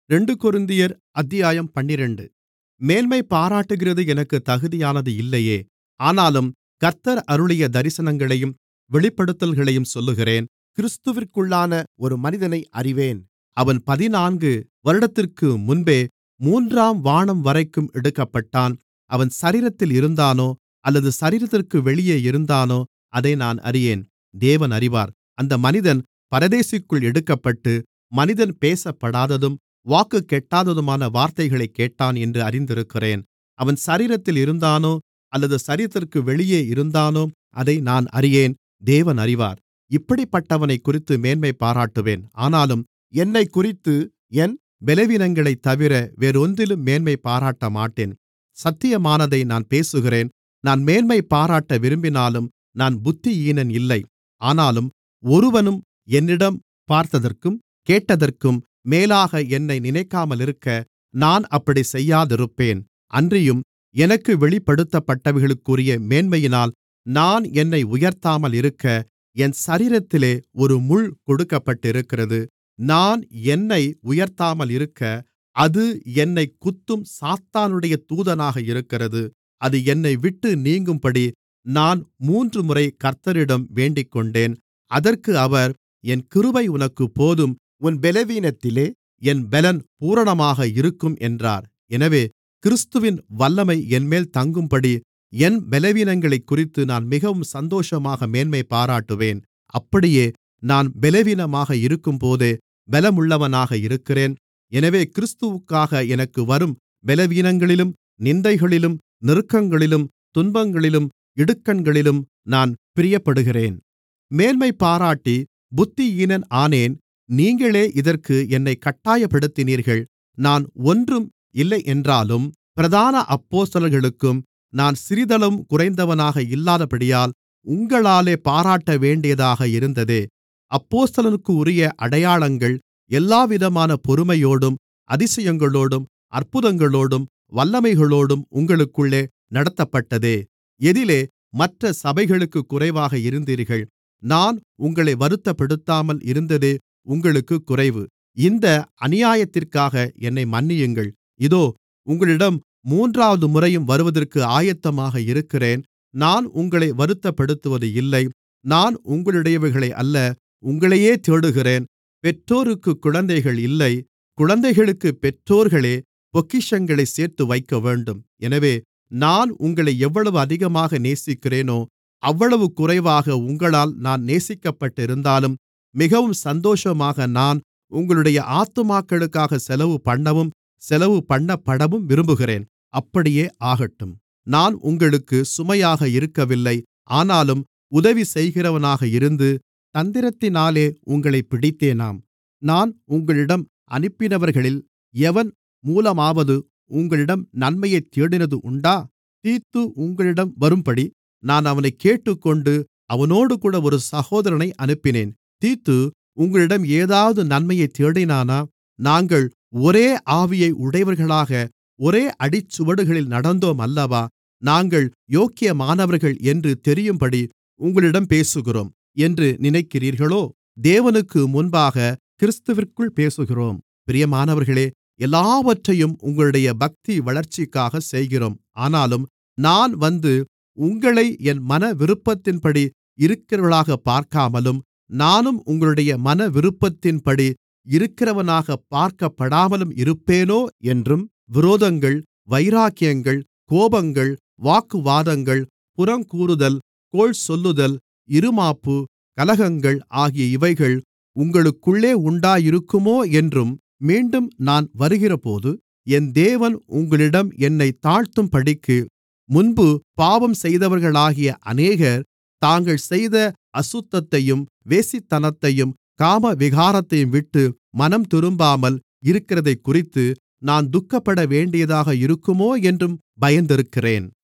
ரெண்டு கொரிந்தியர் அத்தியாயம் பன்னிரண்டு மேன்மை பாராட்டுகிறது எனக்குத் தகுதியானது இல்லையே ஆனாலும் கர்த்தர் அருளிய தரிசனங்களையும் வெளிப்படுத்தல்களையும் சொல்லுகிறேன் கிறிஸ்துவிற்குள்ளான ஒரு மனிதனை அறிவேன் அவன் பதினான்கு வருடத்திற்கு முன்பே மூன்றாம் வானம்வரைக்கும் எடுக்கப்பட்டான் அவன் சரீரத்தில் இருந்தானோ அல்லது சரீரத்திற்கு வெளியே இருந்தானோ அதை நான் அறியேன் தேவன் அறிவார் அந்த மனிதன் பரதீசுக்குள் எடுக்கப்பட்டு மனிதன் பேசப்படாததும் வாக்கு கெட்டாததுமான வார்த்தைகளைக் கேட்டான் என்று அறிந்திருக்கிறேன் அவன் சரீரத்தில் இருந்தானோ அல்லது சரீரத்திற்கு வெளியே இருந்தானோ அதை நான் அறியேன் தேவன் அறிவார் இப்படிப்பட்டவனைக்குறித்து மேன்மை பாராட்டுவேன் ஆனாலும் என்னைக்குறித்து என் பலவீனங்களைத்தவிர வேறொன்றிலும் மேன்மை பாராட்டமாட்டேன் சத்தியமானதை நான் பேசுகிறேன் நான் மேன்மை பாராட்ட விரும்பினாலும் நான் புத்தியீனன் இல்லை ஆனாலும் ஒருவனும் என்னிடம் பார்த்ததற்கும் கேட்டதற்கும் மேலாக என்னை நினைக்காமலிருக்க நான் அப்படிச் செய்யாதிருப்பேன் அன்றியும் எனக்கு வெளிப்படுத்தப்பட்டவைகளுக்குரிய மேன்மையினால் நான் என்னை உயர்த்தாமல் இருக்க என் சரீரத்திலே ஒரு முள் கொடுக்கப்பட்டிருக்கிறது நான் என்னை உயர்த்தாமல் இருக்க அது என்னைக் குத்தும் சாத்தானுடைய தூதனாக இருக்கிறது அது என்னைவிட்டு நீங்கும்படி நான் மூன்றுமுறை கர்த்தரிடம் வேண்டிக்கொண்டேன் அதற்கு அவர் என் கிருபை உனக்குப் போதும் உன் பலவீனத்திலே என் பெலன் பூரணமாக இருக்கும் என்றார் எனவே கிறிஸ்துவின் வல்லமை என்மேல் தங்கும்படி என் பலவீனங்களைக்குறித்து நான் மிகவும் சந்தோஷமாக மேன்மை பாராட்டுவேன் அப்படியே நான் பலவீனமாக இருக்கும்போதே பெலமுள்ளவனாக இருக்கிறேன் எனவே கிறிஸ்துவுக்காக எனக்கு வரும் பலவீனங்களிலும் நிந்தைகளிலும் நெருக்கங்களிலும் துன்பங்களிலும் இடுக்கண்களிலும் நான் பிரியப்படுகிறேன் மேன்மை பாராட்டி புத்தியீனன் ஆனேன் நீங்களே இதற்கு என்னைக் கட்டாயப்படுத்தினீர்கள் நான் ஒன்றும் இல்லையென்றாலும் பிரதான அப்போஸ்தலர்களுக்கும் நான் சிறிதளவும் குறைந்தவனாக இல்லாதபடியால் உங்களாலே பாராட்டவேண்டியதாக இருந்ததே அப்போஸ்தலனுக்குரிய அடையாளங்கள் எல்லாவிதமான பொறுமையோடும் அதிசயங்களோடும் அற்புதங்களோடும் வல்லமைகளோடும் உங்களுக்குள்ளே நடத்தப்பட்டதே எதிலே மற்ற சபைகளுக்குக் குறைவாக இருந்தீர்கள் நான் உங்களை வருத்தப்படுத்தாமல் இருந்ததே உங்களுக்குக் குறைவு இந்த அநியாயத்திற்காக என்னை மன்னியுங்கள் இதோ உங்களிடம் மூன்றாவது முறையும் வருவதற்கு ஆயத்தமாக இருக்கிறேன் நான் உங்களை வருத்தப்படுத்துவது இல்லை நான் உங்களுடையவைகளை அல்ல உங்களையே தேடுகிறேன் பெற்றோருக்குக் குழந்தைகள் இல்லை குழந்தைகளுக்குப் பெற்றோர்களே பொக்கிஷங்களைச் சேர்த்து வைக்கவேண்டும் எனவே நான் உங்களை எவ்வளவு அதிகமாக நேசிக்கிறேனோ அவ்வளவு குறைவாக உங்களால் நான் நேசிக்கப்பட்டிருந்தாலும் மிகவும் சந்தோஷமாக நான் உங்களுடைய ஆத்துமாக்களுக்காக செலவு பண்ணவும் செலவு பண்ணப்படவும் விரும்புகிறேன் அப்படியே ஆகட்டும் நான் உங்களுக்கு சுமையாக இருக்கவில்லை ஆனாலும் உதவி செய்கிறவனாக இருந்து தந்திரத்தினாலே உங்களைப் பிடித்தேனாம் நான் உங்களிடம் அனுப்பினவர்களில் எவன் மூலமாவது உங்களிடம் நன்மையைத் தேடினது உண்டா தீத்து உங்களிடம் வரும்படி நான் அவனைக் கேட்டுக்கொண்டு அவனோடுகூட ஒரு சகோதரனை அனுப்பினேன் தீத்து உங்களிடம் ஏதாவது நன்மையைத் தேடினானா நாங்கள் ஒரே ஆவியை உடையவர்களாக ஒரே அடிச்சுவடுகளில் நடந்தோம் அல்லவா நாங்கள் யோக்கியமானவர்கள் என்று தெரியும்படி உங்களிடம் பேசுகிறோம் என்று நினைக்கிறீர்களோ தேவனுக்கு முன்பாக கிறிஸ்துவிற்குள் பேசுகிறோம் பிரியமானவர்களே எல்லாவற்றையும் உங்களுடைய பக்தி வளர்ச்சிக்காக செய்கிறோம் ஆனாலும் நான் வந்து உங்களை என் மன விருப்பத்தின்படி இருக்கிறவர்களாக பார்க்காமலும் நானும் உங்களுடைய மன விருப்பத்தின்படி இருக்கிறவனாக பார்க்கப்படாமலும் இருப்பேனோ என்றும் விரோதங்கள் வைராக்கியங்கள் கோபங்கள் வாக்குவாதங்கள் புறங்கூறுதல் கோள் சொல்லுதல் இருமாப்பு கலகங்கள் ஆகிய இவைகள் உங்களுக்குள்ளே உண்டாயிருக்குமோ என்றும் மீண்டும் நான் வருகிறபோது என் தேவன் உங்களிடம் என்னை தாழ்த்தும்படிக்கு முன்பு பாவம் செய்தவர்களாகிய அநேகர் தாங்கள் செய்த அசுத்தத்தையும் வேசித்தனத்தையும் காமவிகாரத்தையும் விட்டு மனம் திரும்பாமல் இருக்கிறதைக்குறித்து நான் துக்கப்பட வேண்டியதாக இருக்குமோ என்றும் பயந்திருக்கிறேன்